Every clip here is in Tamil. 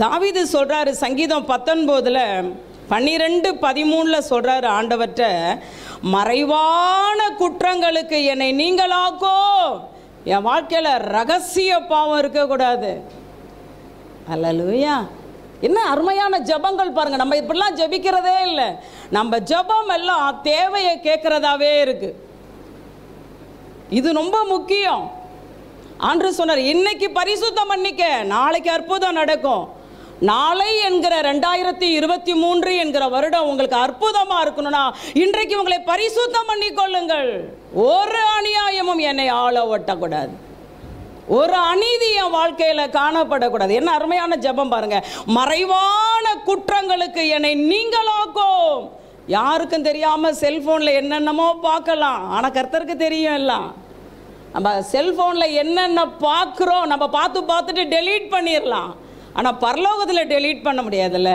தாவீது சொல்றாரு சங்கீதம் பத்தொன்பதுல பன்னிரெண்டு பதிமூணுல சொல்றாரு ஆண்டவற்ற மறைவான குற்றங்களுக்கு என்னை நீங்களாக்கோ என் வாழ்க்கையில ரகசிய பாவம் இருக்கக்கூடாது அல்லலுயா என்ன அருமையான ஜெபங்கள் பாருங்க நம்ம இப்படிலாம் ஜெபிக்கிறதே இல்லை நம்ம ஜெபம் எல்லாம் தேவையை கேட்கறதாவே இருக்கு இது ரொம்ப முக்கியம் ஆண்டு சொன்னார் இன்னைக்கு பரிசுத்தம் பண்ணிக்க நாளைக்கு அற்புதம் நடக்கும் நாளை என்கிற ரெண்டாயிரத்தி இருபத்தி மூன்று என்கிற வருடம் உங்களுக்கு அற்புதமா இருக்கணும்னா இன்றைக்கு உங்களை பரிசுத்தம் பண்ணிக்கொள்ளுங்கள் ஒரு அநியாயமும் என்னை ஆள ஒட்டக்கூடாது ஒரு அநீதி என் வாழ்க்கையில காணப்படக்கூடாது என்ன அருமையான ஜெபம் பாருங்க மறைவான குற்றங்களுக்கு என்னை நீங்களாக்கும் யாருக்கும் தெரியாம செல்போன்ல என்னென்னமோ பார்க்கலாம் ஆனா கர்த்தருக்கு தெரியும் எல்லாம் நம்ம செல்போன்ல என்னென்ன பார்க்குறோம் நம்ம பார்த்து பார்த்துட்டு டெலீட் பண்ணிடலாம் ஆனா பரலோகத்தில் டெலீட் பண்ண முடியாதுல்ல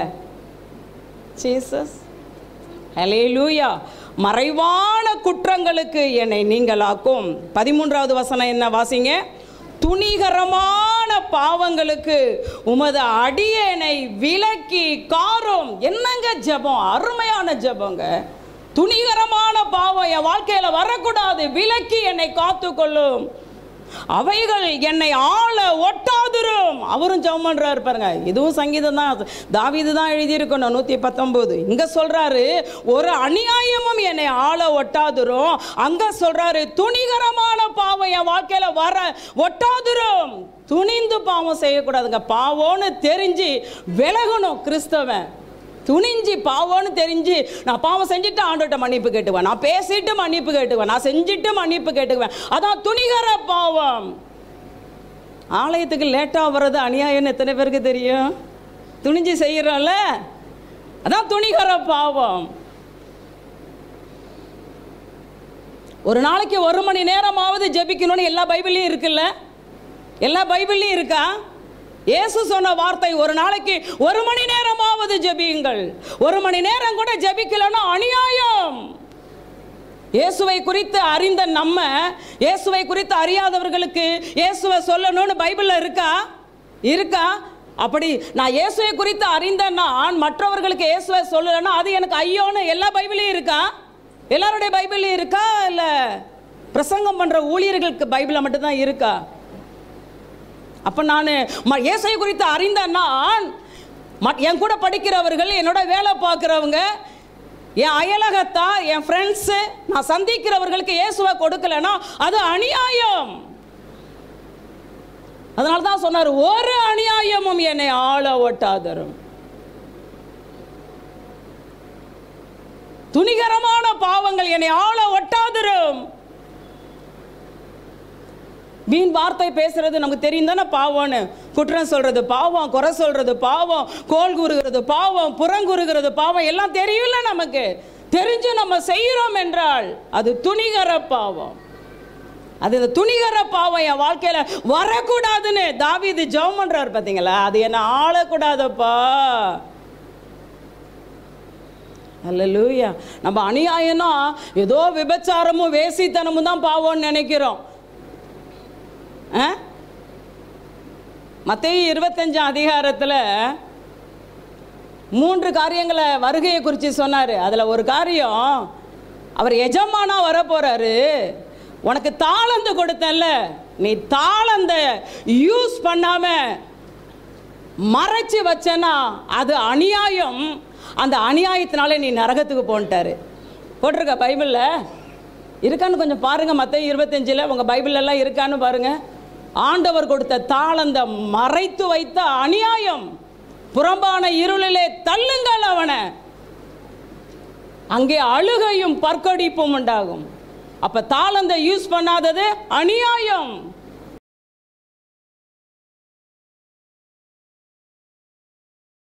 ஜீசஸ் ஹalleluya மறைவான குற்றங்களுக்கு என்னை நீங்களாக்கும் பதிமூன்றாவது வசனம் என்ன வாசிங்க துணிகரமான பாவங்களுக்கு உமது அடியேனை விலக்கி காரும் என்னங்க ஜெபம் அருமையான ஜெபங்க துணிகரமான பாவம் என் வாழ்க்கையில வரக்கூடாது விலக்கி என்னை காத்துக்கொள்ளும் அவைகள் என்னை ஆள ஒட்டாதிரும் அவரும் ஜெபம் பண்றாரு பாருங்க இதுவும் சங்கீதம் தான் தாவீது தான் எழுதியிருக்கணும் நூத்தி பத்தொன்பது இங்க சொல்றாரு ஒரு அநியாயமும் என்னை ஆள ஒட்டாதிரும் அங்க சொல்றாரு துணிகரமான பாவம் என் வாழ்க்கையில வர ஒட்டாதிரும் துணிந்து பாவம் செய்யக்கூடாதுங்க பாவம்னு தெரிஞ்சு விலகணும் கிறிஸ்தவன் துணிஞ்சு பாவம்னு தெரிஞ்சு நான் பாவம் செஞ்சுட்டு ஆண்டோட்ட மன்னிப்பு கேட்டுவேன் நான் பேசிட்டு மன்னிப்பு கேட்டுவேன் நான் செஞ்சுட்டு மன்னிப்பு கேட்டுக்குவேன் அதான் துணிகர பாவம் ஆலயத்துக்கு லேட்டாக வர்றது அநியாயம்னு எத்தனை பேருக்கு தெரியும் துணிஞ்சு செய்கிறோம்ல அதான் துணிகர பாவம் ஒரு நாளைக்கு ஒரு மணி நேரமாவது ஜெபிக்கணும்னு எல்லா பைபிள்லையும் இருக்குல்ல எல்லா பைபிள்லையும் இருக்கா இயேசு சொன்ன வார்த்தை ஒரு நாளைக்கு ஒரு மணி நேரமாவது ஜெபியுங்கள் ஒரு மணி நேரம் கூட ஜெபிக்கலன்னா அநியாயம் இயேசுவை குறித்து அறிந்த நம்ம இயேசுவை குறித்து அறியாதவர்களுக்கு இயேசுவை சொல்லணும்னு பைபிள்ல இருக்கா இருக்கா அப்படி நான் இயேசுவை குறித்து அறிந்த நான் மற்றவர்களுக்கு இயேசுவை சொல்லலைன்னா அது எனக்கு ஐயோன்னு எல்லா பைபிளையும் இருக்கா எல்லாருடைய பைபிளையும் இருக்கா இல்லை பிரசங்கம் பண்ற ஊழியர்களுக்கு பைபிளில் மட்டும்தான் இருக்கா அப்போ நான் இயேசை குறித்து அறிந்த நான் ம- என் கூட படிக்கிறவர்கள் என்னோட வேலை பார்க்குறவங்க என் அயலகத்தார் என் ஃப்ரெண்ட்ஸு நான் சந்திக்கிறவர்களுக்கு இயேசுவை கொடுக்கலன்னா அது அநியாயம் அதனால தான் சொன்னார் ஒரு அநியாயமும் என்னை ஆள ஒட்டாதரும் துணிகரமான பாவங்கள் என்னை ஆள ஒட்டாதரும் வீண் வார்த்தை பேசுறது நமக்கு தெரியும் தானே பாவம்னு குற்றம் சொல்றது பாவம் குறை சொல்றது பாவம் கோல் கூறுகிறது பாவம் புறங்குறுகிறது பாவம் எல்லாம் தெரியும்ல நமக்கு தெரிஞ்சு நம்ம செய்கிறோம் என்றால் அது துணிகர பாவம் அது இந்த துணிகர பாவம் என் வாழ்க்கையில வரக்கூடாதுன்னு தாவீது ஜெபம் பண்றாரு பாத்தீங்களா அது என்ன ஆளக்கூடாதப்பா அல்லேலூயா நம்ம அநியாயம்னா ஏதோ விபச்சாரமும் வேசித்தனமும் தான் பாவம்னு நினைக்கிறோம் மத்திய இருபத்தஞ்சாம் அதிகாரத்தில் மூன்று காரியங்களை வருகையை குறித்து சொன்னார் அதில் ஒரு காரியம் அவர் எஜமானா வர போறாரு உனக்கு தாளந்து கொடுத்தேன்ல நீ தாளந்த யூஸ் பண்ணாம மறைச்சு வச்சேன்னா அது அநியாயம் அந்த அநியாயத்தினால நீ நரகத்துக்கு போன்ட்டாரு போட்டிருக்க பைபிளில் இருக்கான்னு கொஞ்சம் பாருங்க மற்ற இருபத்தஞ்சில் உங்கள் பைபிள் எல்லாம் இருக்கான்னு பாருங்க ஆண்டவர் கொடுத்த தாளந்த மறைத்து வைத்த அநியாயம் புறம்பான இருளிலே தள்ளுங்கள் அவனை அங்கே அழுகையும் பற்கடிப்பும் உண்டாகும் அப்ப தாளந்த யூஸ் பண்ணாதது அநியாயம்